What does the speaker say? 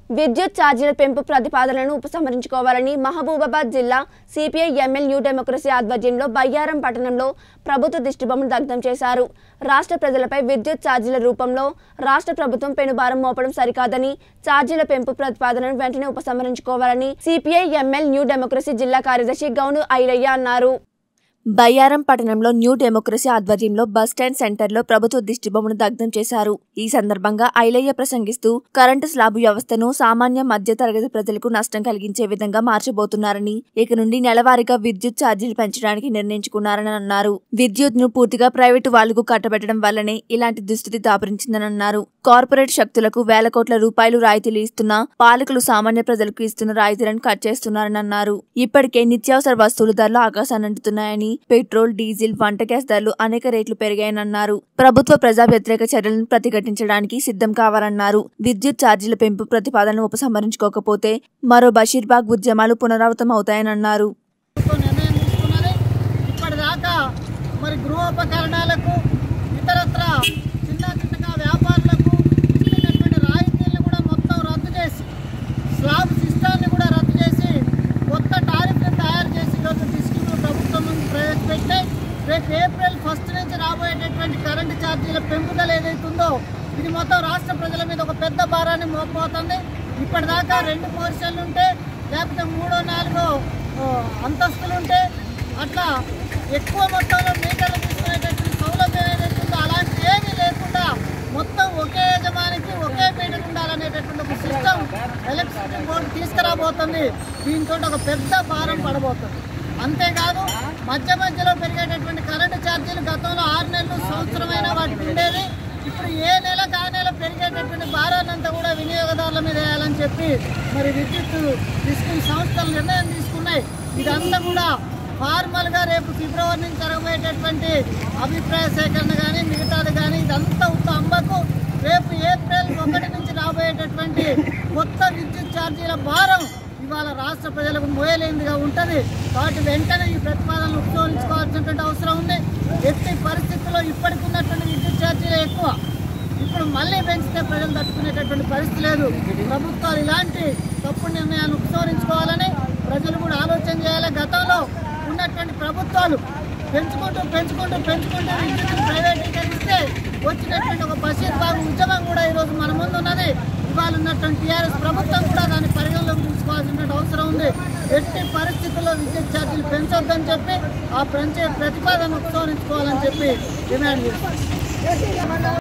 విద్యుత్ ఛార్జీల పెంపు ప్రతిపాదనలను ఉపసంహరించుకోవాలని మహబూబాబాద్ జిల్లా సిపిఐ ఎంఎల్ న్యూ డెమోక్రసీ ఆధ్వర్యంలో బయ్యారం పట్టణంలో ప్రభుత్వ దిష్టిబొమ్మను దగ్ధం చేశారు రాష్ట్ర ప్రజలపై విద్యుత్ ఛార్జీల రూపంలో రాష్ట్ర ప్రభుత్వం పెనుభారం మోపడం సరికాదని ఛార్జీల పెంపు ప్రతిపాదనను వెంటనే ఉపసంహరించుకోవాలని సిపిఐ ఎంఎల్ న్యూ డెమోక్రసీ జిల్లా కార్యదర్శి గౌను ఐలయ్య అన్నారు బయ్యారం పట్టణంలో న్యూ డెమోక్రసీ ఆధ్వర్యంలో బస్ స్టాండ్ సెంటర్లో ప్రభుత్వ దిష్టిబొమ్మను దగ్ధం చేశారు ఈ సందర్భంగా ఐలయ్య ప్రసంగిస్తూ కరెంటు స్లాబ్ వ్యవస్థను సామాన్య మధ్య తరగతి ప్రజలకు నష్టం కలిగించే విధంగా మార్చబోతున్నారని ఇక నుండి నెలవారీగా విద్యుత్ ఛార్జీలు పెంచడానికి నిర్ణయించుకున్నారని అన్నారు విద్యుత్ ను పూర్తిగా ప్రైవేటు వాళ్లకు కట్టబెట్టడం వల్లనే ఇలాంటి దుస్థితి దాపరించిందని అన్నారు కార్పొరేట్ శక్తులకు వేల కోట్ల రూపాయలు రాయితీలు ఇస్తున్నా పాలకులు సామాన్య ప్రజలకు ఇస్తున్న రాయితీలను కట్ చేస్తున్నారని అన్నారు ఇప్పటికే నిత్యావసర వస్తువుల ధరలు ఆకాశాన్ని అంటున్నాయని పెట్రోల్ డీజిల్ వంట గ్యాస్ ధరలు అనేక రేట్లు పెరిగాయని అన్నారు ప్రభుత్వ ప్రజా వ్యతిరేక చర్యలను ప్రతిఘటించడానికి సిద్ధం కావాలన్నారు విద్యుత్ ఛార్జీల పెంపు ప్రతిపాదనను ఉపసంహరించుకోకపోతే మరో బషీర్బాగ్ ఉద్యమాలు పునరావృతం అవుతాయని అన్నారు ప్రభుత్వం నిర్ణయం తీసుకున్నది ఇప్పటిదాకా మరి గృహోపకరణాలకు ఇతరత్ర చిన్న చిన్నగా వ్యాపారులకు ఇచ్చినటువంటి రాయితీలను కూడా మొత్తం రద్దు చేసి స్లాబ్ సిస్టాన్ని కూడా రద్దు చేసి కొత్త టారిఫ్ని తయారు చేసి ఈరోజు డిస్ట్రిక్ట్ ప్రభుత్వం ముందు ప్రవేశపెట్టి రేపు ఏప్రిల్ ఫస్ట్ నుంచి రాబోయేటటువంటి కరెంటు ఛార్జీల పెంపుదల ఏదైతుందో ఇది మొత్తం రాష్ట్ర ప్రజల మీద ఒక పెద్ద భారాన్ని మోపబోతుంది ఇప్పటిదాకా రెండు పోర్షన్లు ఉంటే లేకపోతే మూడో నాలుగో ఆ, అంతస్తులు ఉంటే అట్లా ఎక్కువ మొత్తంలో మీటర్లు తీసుకునేటటువంటి సౌలభ్యం ఏదైతే ఉందో అలాంటిది ఏమీ లేకుండా మొత్తం ఒకే యజమానికి ఒకే మీటర్ ఉండాలనేటటువంటి ఒక సిస్టమ్ ఎలక్ట్రిసిటీ బోర్డు తీసుకురాబోతుంది దీంతో ఒక పెద్ద భారం పడబోతుంది అంతేకాదు మధ్య మధ్యలో పెరిగేటటువంటి కరెంటు ఛార్జీలు గతంలో ఆరు నెలలు సంవత్సరమైన వాటికి ఉండేది ఇప్పుడు ఏ నెల కా నెల పెరిగేటటువంటి భారాన్ని అంతా కూడా వినియోగదారుల మీద వేయాలని చెప్పి మరి విద్యుత్ తీసుకుని సంస్థలు నిర్ణయం తీసుకున్నాయి ఇదంతా కూడా ఫార్మల్గా రేపు ఫిబ్రవరి నుంచి జరగబోయేటటువంటి అభిప్రాయ సేకరణ కానీ మిగతాది కానీ ఇదంతా ఉత్త అమ్మకు రేపు ఏప్రిల్ ఒకటి నుంచి రాబోయేటటువంటి కొత్త విద్యుత్ ఛార్జీల భారం ఇవాళ రాష్ట్ర ప్రజలకు మోయలేనిదిగా ఉంటుంది కాబట్టి వెంటనే ఈ ప్రతిపాదనలు ఉపయోగించుకోవాల్సినటువంటి అవసరం ఉంది ఎట్టి పరిస్థితుల్లో ఇప్పటికి ఉన్నటువంటి విద్యుత్ ఛార్జీలు ఎక్కువ ఇప్పుడు మళ్ళీ పెంచితే ప్రజలు తట్టుకునేటటువంటి పరిస్థితి లేదు ప్రభుత్వాలు ఇలాంటి తప్పుడు నిర్ణయాలు ఉపసంహరించుకోవాలని ప్రజలు కూడా ఆలోచన చేయాలి గతంలో ఉన్నటువంటి ప్రభుత్వాలు పెంచుకుంటూ పెంచుకుంటూ పెంచుకుంటూ విద్యుత్తును ప్రైవేటీకరిస్తే వచ్చినటువంటి ఒక బషీర్ బాబు ఉద్యమం కూడా ఈరోజు మన ముందు ఉన్నది ఇవాళ ఉన్నటువంటి టీఆర్ఎస్ ప్రభుత్వం కూడా దాన్ని పరిగణలోకి తీసుకోవాల్సిన అవసరం ఉంది ఎట్టి పరిస్థితుల్లో విద్యుత్ ఛార్జీలు పెంచొద్దని చెప్పి ఆ పెంచే ప్రతిపాదన ఉపసంహరించుకోవాలని చెప్పి డిమాండ్ చేస్తాం